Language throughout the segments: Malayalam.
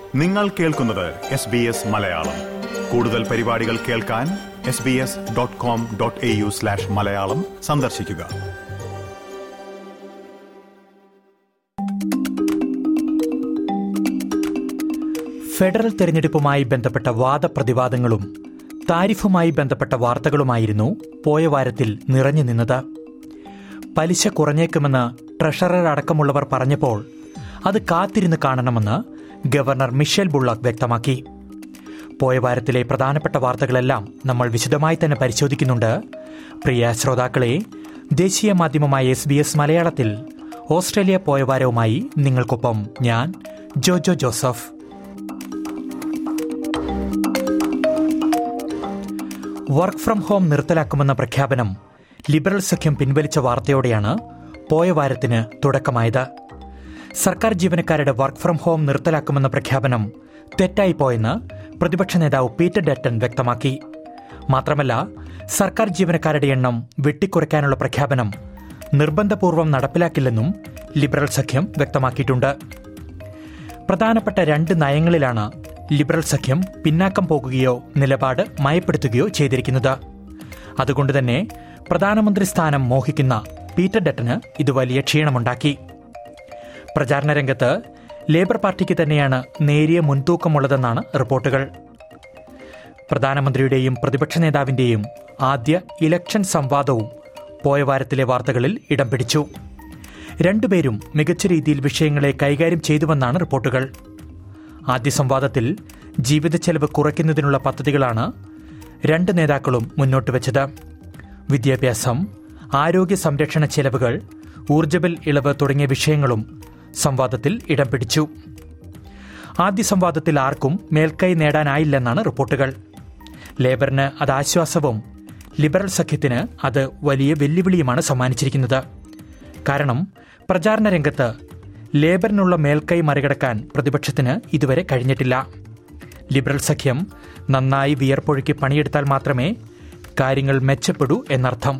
നിങ്ങൾ കേൾക്കുന്നത് എസ് ബി എസ് മലയാളം കൂടുതൽ പരിപാടികൾ കേൾക്കാൻ S B S dot com dot A U slash Malayalam സന്ദർശിക്കുക ഫെഡറൽ തെരഞ്ഞെടുപ്പുമായി ബന്ധപ്പെട്ട വാദപ്രതിവാദങ്ങളും താരിഫുമായി ബന്ധപ്പെട്ട വാർത്തകളുമായിരുന്നു പോയ വാരത്തിൽ നിറഞ്ഞു നിന്നത് പലിശ കുറഞ്ഞേക്കുമെന്ന് ട്രഷറർ അടക്കമുള്ളവർ പറഞ്ഞപ്പോൾ അത് കാത്തിരുന്ന് കാണണമെന്ന് ഗവർണർ മിഷേൽ ബുള്ളക് വ്യക്തമാക്കി പോയ വാരത്തിലെ പ്രധാനപ്പെട്ട വാർത്തകളെല്ലാം നമ്മൾ വിശദമായി തന്നെ പരിശോധിക്കുന്നുണ്ട് പ്രിയ ശ്രോതാക്കളെ ദേശീയ മാധ്യമമായ എസ് ബി എസ് മലയാളത്തിൽ ഓസ്ട്രേലിയ പോയ വാരവുമായി നിങ്ങൾക്കൊപ്പം ഞാൻ Jojo Joseph work from home നിർത്തലാക്കുമെന്ന പ്രഖ്യാപനം ലിബറൽ സഖ്യം പിൻവലിച്ച വാർത്തയോടെയാണ് പോയ വാരത്തിന് തുടക്കമായത് സർക്കാർ ജീവനക്കാരുടെ വർക്ക് ഫ്രം ഹോം നിർത്തലാക്കുമെന്ന പ്രഖ്യാപനം തെറ്റായിപ്പോയെന്ന് പ്രതിപക്ഷ നേതാവ് പീറ്റർ ഡെറ്റൺ വ്യക്തമാക്കി മാത്രമല്ല സർക്കാർ ജീവനക്കാരുടെ എണ്ണം വെട്ടിക്കുറയ്ക്കാനുള്ള പ്രഖ്യാപനം നിർബന്ധപൂർവ്വം നടപ്പിലാക്കില്ലെന്നും ലിബറൽ സഖ്യം വ്യക്തമാക്കിയിട്ടുണ്ട് പ്രധാനപ്പെട്ട രണ്ട് നയങ്ങളിലാണ് ലിബറൽ സഖ്യം പിന്നാക്കം പോകുകയോ നിലപാട് മയപ്പെടുത്തുകയോ ചെയ്തിരിക്കുന്നത് അതുകൊണ്ട് തന്നെ പ്രധാനമന്ത്രി സ്ഥാനം മോഹിക്കുന്ന പീറ്റർ ഡട്ടന് ഇത് വലിയ ക്ഷീണമുണ്ടാക്കി പ്രചാരണ രംഗത്ത് ലേബർ പാർട്ടിക്ക് തന്നെയാണ് നേരിയ മുൻതൂക്കമുള്ളതെന്നാണ് റിപ്പോർട്ടുകൾ പ്രധാനമന്ത്രിയുടെയും പ്രതിപക്ഷ നേതാവിന്റെയും ആദ്യ ഇലക്ഷൻ സംവാദവും പോയ വാരത്തിലെ വാർത്തകളിൽ ഇടം പിടിച്ചു രണ്ടുപേരും മികച്ച രീതിയിൽ വിഷയങ്ങളെ കൈകാര്യം ചെയ്തുവെന്നാണ് റിപ്പോർട്ടുകൾ ആദ്യ സംവാദത്തിൽ ജീവിത ചെലവ് കുറയ്ക്കുന്നതിനുള്ള പദ്ധതികളാണ് രണ്ട് നേതാക്കളും മുന്നോട്ട് വെച്ചത് വിദ്യാഭ്യാസം ആരോഗ്യ സംരക്ഷണ ചെലവുകൾ ഊർജ്ജബിൽ ഇളവ് തുടങ്ങിയ വിഷയങ്ങളും സംവാദത്തിൽ ഇടം പിടിച്ചു ആദ്യ സംവാദത്തിൽ ആർക്കും മേൽക്കൈ നേടാനായില്ലെന്നാണ് റിപ്പോർട്ടുകൾ ലേബറിന് അത് ആശ്വാസവും ലിബറൽ സഖ്യത്തിന് അത് വലിയ വെല്ലുവിളിയുമാണ് സമ്മാനിച്ചിരിക്കുന്നത് കാരണം പ്രചാരണ രംഗത്ത് ലേബറിനുള്ള മേൽക്കൈ മറികടക്കാൻ പ്രതിപക്ഷത്തിന് ഇതുവരെ കഴിഞ്ഞിട്ടില്ല ലിബറൽ സഖ്യം നന്നായി വിയർപ്പൊഴുക്കി പണിയെടുത്താൽ മാത്രമേ കാര്യങ്ങൾ മെച്ചപ്പെടൂ എന്നർത്ഥം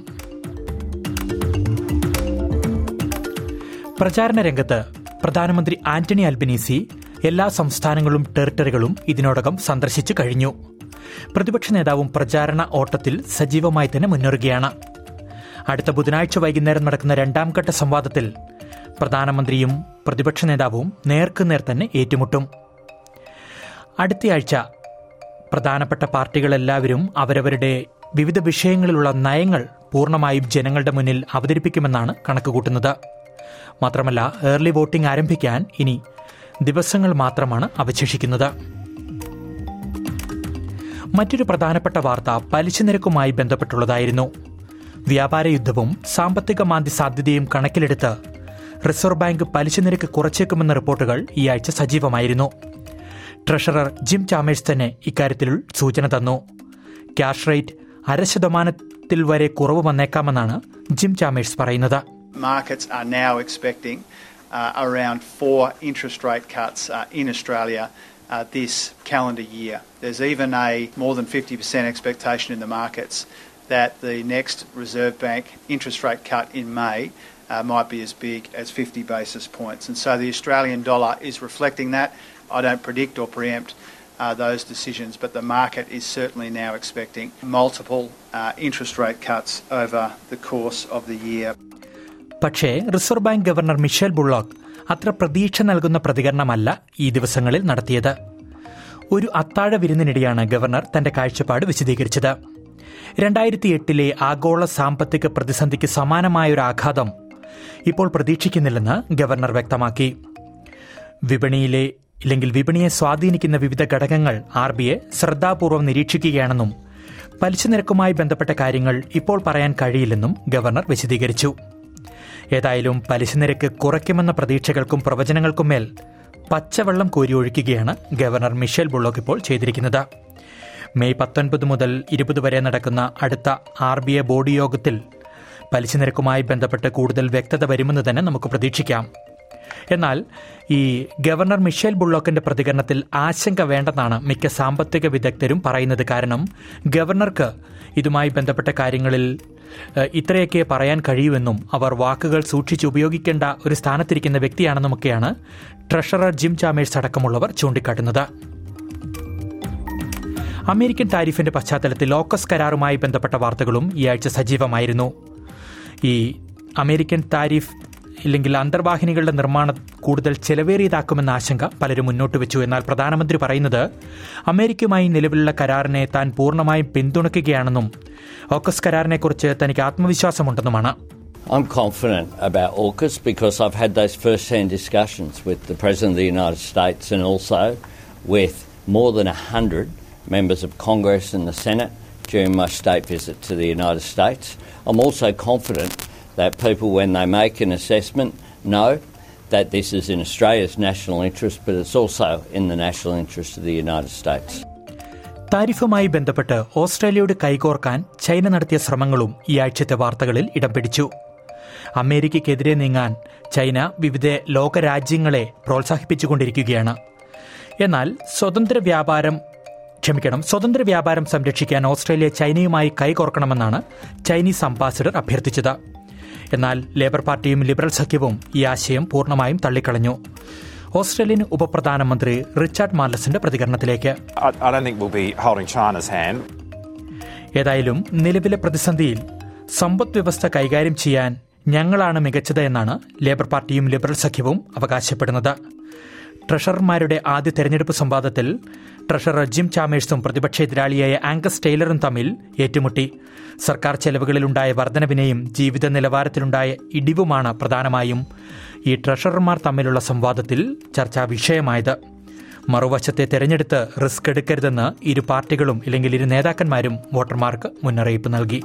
പ്രചാരണ രംഗത്ത് പ്രധാനമന്ത്രി ആന്റണി അൽബനീസി എല്ലാ സംസ്ഥാനങ്ങളും ടെറിട്ടറികളും ഇതിനോടകം സന്ദർശിച്ചു കഴിഞ്ഞു പ്രതിപക്ഷ നേതാവും പ്രചാരണ ഓട്ടത്തിൽ സജീവമായി തന്നെ മുന്നേറുകയാണ് അടുത്ത ബുധനാഴ്ച വൈകുന്നേരം നടക്കുന്ന രണ്ടാം ഘട്ട സംവാദത്തിൽ പ്രധാനമന്ത്രിയും പ്രതിപക്ഷ നേതാവും നേർക്കുനേർ തന്നെ ഏറ്റുമുട്ടും അടുത്തയാഴ്ച പ്രധാനപ്പെട്ട പാർട്ടികളെല്ലാവരും അവരവരുടെ വിവിധ വിഷയങ്ങളിലുള്ള നയങ്ങൾ പൂർണ്ണമായും ജനങ്ങളുടെ മുന്നിൽ അവതരിപ്പിക്കുമെന്നാണ് കണക്കുകൂട്ടുന്നത് മാത്രമല്ല ഏർലി വോട്ടിംഗ് ആരംഭിക്കാൻ ഇനി ദിവസങ്ങൾ മാത്രമാണ് അവശേഷിക്കുന്നത് മറ്റൊരു പ്രധാനപ്പെട്ട വാർത്ത പലിശ നിരക്കുമായി ബന്ധപ്പെട്ടുള്ളതായിരുന്നു വ്യാപാര യുദ്ധവും സാമ്പത്തിക മാന്ദ്യ സാധ്യതയും കണക്കിലെടുത്ത് റിസർവ് ബാങ്ക് പലിശ നിരക്ക് കുറച്ചേക്കുമെന്ന റിപ്പോർട്ടുകൾ ഈ ആഴ്ച സജീവമായിരുന്നു ട്രഷറർ ജിം ചാമേഴ്സ് തന്നെ ഇക്കാര്യത്തിൽ സൂചന തന്നു ക്യാഷ് റേറ്റ് അര ശതമാനത്തിൽ വരെ കുറവ് വന്നേക്കാമെന്നാണ് ജിം ചാമേഴ്സ് പറയുന്നത് Markets are now expecting uh, around four interest rate cuts uh, in Australia uh, this calendar year. There's even a more than 50% expectation in the markets that the next Reserve Bank interest rate cut in May uh, might be as big as 50 basis points. And so the Australian dollar is reflecting that. I don't predict or preempt uh, those decisions, but the market is certainly now expecting multiple uh, interest rate cuts over the course of the year. പക്ഷേ reserve bank governor Michele Bullock അത്ര പ്രതീക്ഷ നൽകുന്ന പ്രതികരണമല്ല ഈ ദിവസങ്ങളിൽ നടത്തിയത് ഒരു അത്താഴ വിരുന്നിനിടെയാണ് ഗവർണർ തന്റെ കാഴ്ചപ്പാട് വിശദീകരിച്ചത് രണ്ടായിരത്തി എട്ടിലെ ആഗോള സാമ്പത്തിക പ്രതിസന്ധിക്ക് സമാനമായൊരു ആഘാതം ഇപ്പോൾ പ്രതീക്ഷിക്കുന്നില്ലെന്ന് ഗവർണർ വ്യക്തമാക്കി വിപണിയിലെ ഇല്ലെങ്കിൽ വിപണിയെ സ്വാധീനിക്കുന്ന വിവിധ ഘടകങ്ങൾ ആർ ബി ഐ ശ്രദ്ധാപൂർവ്വം നിരീക്ഷിക്കുകയാണെന്നും പലിശ നിരക്കുമായി ബന്ധപ്പെട്ട കാര്യങ്ങൾ ഇപ്പോൾ പറയാൻ കഴിയില്ലെന്നും ഗവർണർ വിശദീകരിച്ചു ഏതായാലും പലിശ നിരക്ക് കുറയ്ക്കുമെന്ന പ്രതീക്ഷകൾക്കും പ്രവചനങ്ങൾക്കും മേൽ പച്ചവെള്ളം കോരിയൊഴിക്കുകയാണ് ഗവർണർ മിഷേൽ ബുള്ളോക്ക് ഇപ്പോൾ ചെയ്തിരിക്കുന്നത് മെയ് പത്തൊൻപത് മുതൽ ഇരുപത് വരെ നടക്കുന്ന അടുത്ത ആർ ബി ഐ ബോർഡ് യോഗത്തിൽ പലിശ നിരക്കുമായി ബന്ധപ്പെട്ട് കൂടുതൽ വ്യക്തത വരുമെന്ന് തന്നെ നമുക്ക് പ്രതീക്ഷിക്കാം എന്നാൽ ഈ ഗവർണർ മിഷേൽ ബുള്ളോക്കിന്റെ പ്രതികരണത്തിൽ ആശങ്ക വേണ്ടെന്നാണ് മിക്ക സാമ്പത്തിക വിദഗ്ധരും പറയുന്നത് കാരണം ഗവർണർക്ക് ഇതുമായി ബന്ധപ്പെട്ട കാര്യങ്ങളിൽ ഏഹ്, ഇത്രയൊക്കെ പറയാൻ കഴിയുമെന്നും അവർ വാക്കുകൾ സൂക്ഷിച്ച് ഉപയോഗിക്കേണ്ട ഒരു സ്ഥാനത്തിരിക്കുന്ന വ്യക്തിയാണെന്നുമൊക്കെയാണ് ട്രഷറർ ജിം ചാമേഴ്സ് അടക്കമുള്ളവർ ചൂണ്ടിക്കാട്ടുന്നത് അമേരിക്കൻ താരിഫിന്റെ പശ്ചാത്തലത്തിൽ ലോക്കസ് കരാറുമായി ബന്ധപ്പെട്ട വാർത്തകളും ഈ ആഴ്ച സജീവമായിരുന്നു ഈ അമേരിക്കൻ താരിഫ് ഇല്ലെങ്കിൽ അന്തർവാഹിനികളുടെ നിർമ്മാണം കൂടുതൽ ചെലവേറിയതാക്കുമെന്ന ആശങ്ക പലരും മുന്നോട്ട് വെച്ചു എന്നാൽ പ്രധാനമന്ത്രി പറയുന്നത് അമേരിക്കയുമായി നിലവിലുള്ള കരാറിനെ താൻ പൂർണ്ണമായും പിന്തുണയ്ക്കുകയാണെന്നും ഓക്കസ് കരാറിനെക്കുറിച്ച് തനിക്ക് ആത്മവിശ്വാസമുണ്ടെന്നുമാണ് I'm confident about AUKUS because I've had those first hand discussions with the President of the United States and also with more than 100 members of Congress and the Senate during my state visit to the United States. I'm also confident that people, when they make an assessment, know that this is in Australia's national interest, but it's also in the national interest of the United States. താരിഫുമായി ബന്ധപ്പെട്ട് ഓസ്ട്രേലിയയോട് കൈകോർക്കാൻ ചൈന നടത്തിയ ശ്രമങ്ങളും ഈ ആഴ്ചത്തെ വാർത്തകളിൽ ഇടം പിടിച്ചു അമേരിക്കയ്ക്കെതിരെ നീങ്ങാൻ ചൈന വിവിധ ലോകരാജ്യങ്ങളെ പ്രോത്സാഹിപ്പിച്ചുകൊണ്ടിരിക്കുകയാണ് എന്നാൽ സ്വതന്ത്ര വ്യാപാരം ക്ഷമിക്കണം സ്വതന്ത്ര വ്യാപാരം സംരക്ഷിക്കാൻ ഓസ്ട്രേലിയ ചൈനയുമായി കൈകോർക്കണമെന്നാണ് ചൈനീസ് അംബാസിഡർ അഭ്യർത്ഥിച്ചത് എന്നാൽ ലേബർ പാർട്ടിയും ലിബറൽ സഖ്യവും ഈ ആശയം പൂർണ്ണമായും തള്ളിക്കളഞ്ഞു ഓസ്ട്രേലിയൻ ഉപപ്രധാനമന്ത്രി റിച്ചാർഡ് മാർലസിന്റെ പ്രതികരണത്തിലേക്ക് I, I don't think we'll be holding China's hand. ഏതായാലും നിലവിലെ പ്രതിസന്ധിയിൽ സമ്പദ് വ്യവസ്ഥ കൈകാര്യം ചെയ്യാൻ ഞങ്ങളാണ് മികച്ചത് എന്നാണ് ലേബർ പാർട്ടിയും ലിബറൽ സഖ്യവും അവകാശപ്പെടുന്നത് ട്രഷറർമാരുടെ ആദ്യ തെരഞ്ഞെടുപ്പ് സംവാദത്തിൽ ട്രഷറർ ജിം ചാമേഴ്സും പ്രതിപക്ഷ എതിരാളിയായ ആംഗസ് ടൈലറും തമ്മിൽ ഏറ്റുമുട്ടി സർക്കാർ ചെലവുകളിലുണ്ടായ വർധനവിനെയും ജീവിത നിലവാരത്തിലുണ്ടായ ഇടിവുമാണ് പ്രധാനമായും ഈ ട്രഷറർമാർ തമ്മിലുള്ള സംവാദത്തിൽ ചർച്ചാ വിഷയമായത് മറുവശത്തെ തെരഞ്ഞെടുത്ത് റിസ്ക് എടുക്കരുതെന്ന് ഇരു പാർട്ടികളും ഇല്ലെങ്കിൽ ഇരു നേതാക്കന്മാരും വോട്ടർമാർക്ക് മുന്നറിയിപ്പ് നൽകി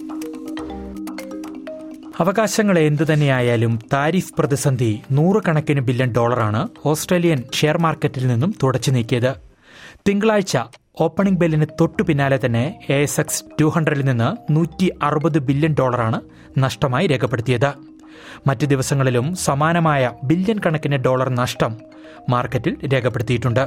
അവകാശങ്ങൾ എന്തുതന്നെയായാലും താരിഫ് പ്രതിസന്ധി നൂറുകണക്കിന് ബില്യൺ ഡോളറാണ് ഓസ്ട്രേലിയൻ ഷെയർ മാർക്കറ്റിൽ നിന്നും തുടച്ചു നീക്കിയത് തിങ്കളാഴ്ച ഓപ്പണിംഗ് ബെല്ലിന് തൊട്ടു പിന്നാലെ തന്നെ എ എസ് എക്സ് ടു ഹൺഡ്രഡിൽ നിന്ന് നൂറ്റി അറുപത് ബില്യൺ ഡോളറാണ് നഷ്ടമായി രേഖപ്പെടുത്തിയത് മറ്റ് ദിവസങ്ങളിലും സമാനമായ ബില്യൺ കണക്കിന് ഡോളർ നഷ്ടം മാർക്കറ്റിൽ രേഖപ്പെടുത്തിയിട്ടുണ്ട്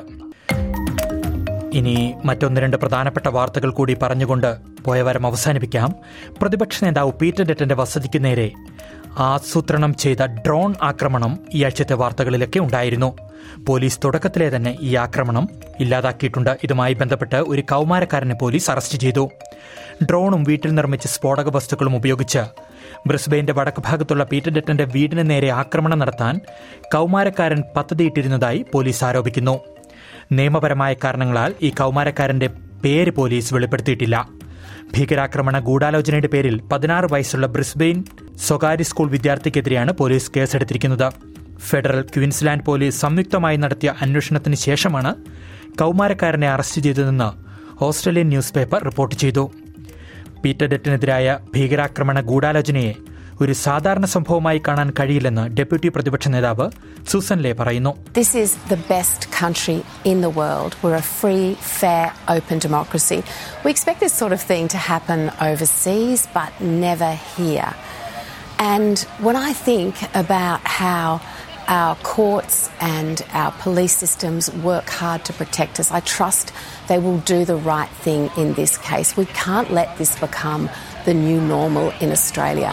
ഇനി മറ്റൊന്ന് രണ്ട് പ്രധാനപ്പെട്ട വാർത്തകൾ കൂടി പറഞ്ഞുകൊണ്ട് പോയവാരം അവസാനിപ്പിക്കാം പ്രതിപക്ഷ നേതാവ് പീറ്റർ ഡെറ്റന്റെ വസതിക്ക് നേരെ ആസൂത്രണം ചെയ്ത ഡ്രോൺ ആക്രമണം ഈ ആഴ്ചത്തെ വാർത്തകളിലൊക്കെ ഉണ്ടായിരുന്നു പോലീസ് തുടക്കത്തിലെ തന്നെ ഈ ആക്രമണം ഇല്ലാതാക്കിയിട്ടുണ്ട് ഇതുമായി ബന്ധപ്പെട്ട് ഒരു കൗമാരക്കാരനെ പോലീസ് അറസ്റ്റ് ചെയ്തു ഡ്രോണും വീട്ടിൽ നിർമ്മിച്ച സ്ഫോടക വസ്തുക്കളും ഉപയോഗിച്ച് ബ്രിസ്ബെയിന്റെ വടക്ക് ഭാഗത്തുള്ള പീറ്റർ ഡെറ്റന്റെ വീടിന് നേരെ ആക്രമണം നടത്താൻ കൗമാരക്കാരൻ പദ്ധതിയിട്ടിരുന്നതായി പോലീസ് ആരോപിക്കുന്നു നിയമപരമായ കാരണങ്ങളാൽ ഈ കൗമാരക്കാരന്റെ പേര് പോലീസ് വെളിപ്പെടുത്തിയിട്ടില്ല ഭീകരാക്രമണ ഗൂഢാലോചനയുടെ പേരിൽ പതിനാറ് വയസ്സുള്ള ബ്രിസ്ബെയിൻ സ്വകാര്യ സ്കൂൾ വിദ്യാർത്ഥിക്കെതിരെയാണ് പോലീസ് കേസെടുത്തിരിക്കുന്നത് ഫെഡറൽ ക്വീൻസ്ലാൻഡ് പോലീസ് സംയുക്തമായി നടത്തിയ അന്വേഷണത്തിന് ശേഷമാണ് കൗമാരക്കാരനെ അറസ്റ്റ് ചെയ്തതെന്ന് ഓസ്ട്രേലിയൻ ന്യൂസ് പേപ്പർ റിപ്പോർട്ട് ചെയ്തു പീറ്റർ ഡെറ്റിനെതിരായ ഭീകരാക്രമണ ഗൂഢാലോചനയെ ഒരു സാധാരണ സംഭവമായി കാണാൻ കഴിയില്ലെന്ന് ഡെപ്യൂട്ടി പ്രതിപക്ഷ നേതാവ് സൂസൻ ലേ പറയുന്നു This is the best country in the world. We're a free, fair, open democracy. We expect this sort of thing to happen overseas, but never here. And when I think about how our courts and our police systems work hard to protect us, I trust they will do the right thing in this case. We can't let this become the new normal in Australia.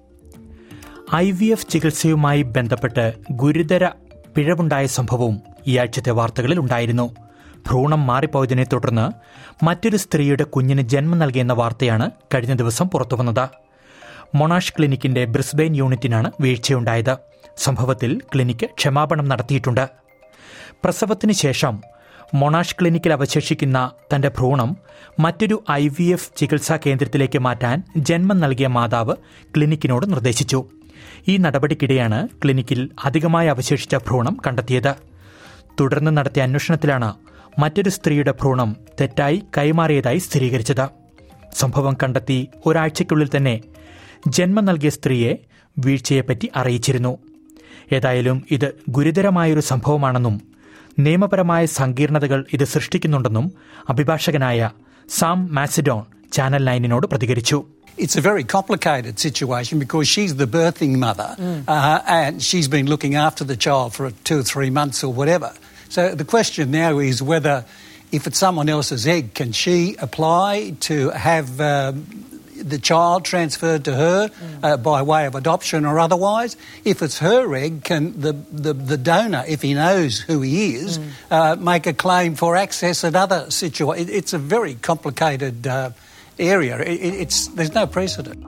I V F ചികിത്സയുമായി ബന്ധപ്പെട്ട് ഗുരുതര പിഴവുണ്ടായ സംഭവവും ഈ ആഴ്ചത്തെ വാർത്തകളിൽ ഉണ്ടായിരുന്നു ഭ്രൂണം മാറിപ്പോയതിനെ തുടർന്ന് മറ്റൊരു സ്ത്രീയുടെ കുഞ്ഞിന് ജന്മം നൽകിയെന്ന വാർത്തയാണ് കഴിഞ്ഞ ദിവസം പുറത്തുവന്നത് മൊണാഷ് ക്ലിനിക്കിന്റെ ബ്രിസ്ബെയിൻ യൂണിറ്റിനാണ് വീഴ്ചയുണ്ടായത് സംഭവത്തിൽ ക്ലിനിക്ക് ക്ഷമാപണം നടത്തിയിട്ടുണ്ട് പ്രസവത്തിന് ശേഷം മൊണാഷ് ക്ലിനിക്കിൽ അവശേഷിക്കുന്ന തന്റെ ഭ്രൂണം മറ്റൊരു ഐ വി എഫ് ചികിത്സാ കേന്ദ്രത്തിലേക്ക് മാറ്റാൻ ജന്മം നൽകിയ മാതാവ് ക്ലിനിക്കിനോട് നിർദ്ദേശിച്ചു ഈ നടപടിക്കിടെയാണ് ക്ലിനിക്കിൽ അധികമായി അവശേഷിച്ച ഭ്രൂണം കണ്ടെത്തിയത് തുടർന്ന് നടത്തിയ അന്വേഷണത്തിലാണ് മറ്റൊരു സ്ത്രീയുടെ ഭ്രൂണം തെറ്റായി കൈമാറിയതായി സ്ഥിരീകരിച്ചത് സംഭവം കണ്ടെത്തി ഒരാഴ്ചയ്ക്കുള്ളിൽ തന്നെ ജന്മം നൽകിയ സ്ത്രീയെ വീഴ്ചയെപ്പറ്റി അറിയിച്ചിരുന്നു ഏതായാലും ഇത് ഗുരുതരമായൊരു സംഭവമാണെന്നും നിയമപരമായ സങ്കീർണതകൾ ഇത് സൃഷ്ടിക്കുന്നുണ്ടെന്നും അഭിഭാഷകനായ സാം മാസിഡോൺ ചാനൽ നയനിനോട് പ്രതികരിച്ചു It's a very complicated situation because she's the birthing mother uh, and she's been looking after the child for two or three months or whatever. So the question now is whether, if it's someone else's egg, can she apply to have, um, the child transferred to her uh, by way of adoption or otherwise. If it's her egg, can the, the, the donor, if he knows who he is, uh, make a claim for access at other situations? It's a very complicated uh, area. It, it- it's, there's no precedent.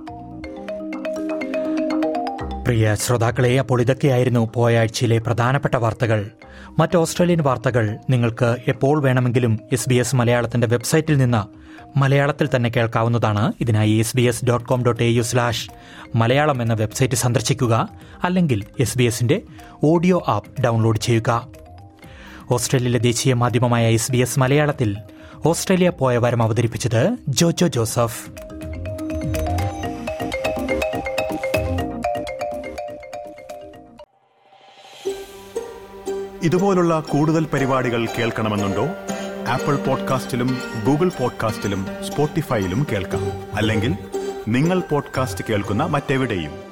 പ്രിയ ശ്രോതാക്കളെ അപ്പോൾ ഇതൊക്കെയായിരുന്നു പോയ ആഴ്ചയിലെ പ്രധാനപ്പെട്ട വാർത്തകൾ മറ്റ് ഓസ്ട്രേലിയൻ വാർത്തകൾ നിങ്ങൾക്ക് എപ്പോൾ വേണമെങ്കിലും എസ് ബി എസ് മലയാളത്തിന്റെ വെബ്സൈറ്റിൽ നിന്ന് മലയാളത്തിൽ തന്നെ കേൾക്കാവുന്നതാണ് ഇതിനായി S B S dot com dot A U slash Malayalam എന്ന വെബ്സൈറ്റ് സന്ദർശിക്കുക അല്ലെങ്കിൽ എസ് ബി എസിന്റെ ഓഡിയോ ആപ്പ് ഡൗൺലോഡ് ചെയ്യുക ഓസ്ട്രേലിയയിലെ ദേശീയ മാധ്യമമായ എസ് ബി എസ് മലയാളത്തിൽ ഓസ്ട്രേലിയ പോയ വാരം അവതരിപ്പിച്ചത് ജോജോ ജോസഫ് ഇതുപോലുള്ള കൂടുതൽ പരിപാടികൾ കേൾക്കണമെന്നുണ്ടോ ആപ്പിൾ പോഡ്കാസ്റ്റിലും ഗൂഗിൾ പോഡ്കാസ്റ്റിലും സ്പോട്ടിഫൈയിലും കേൾക്കാം അല്ലെങ്കിൽ നിങ്ങൾ പോഡ്കാസ്റ്റ് കേൾക്കുന്ന മറ്റെവിടെയും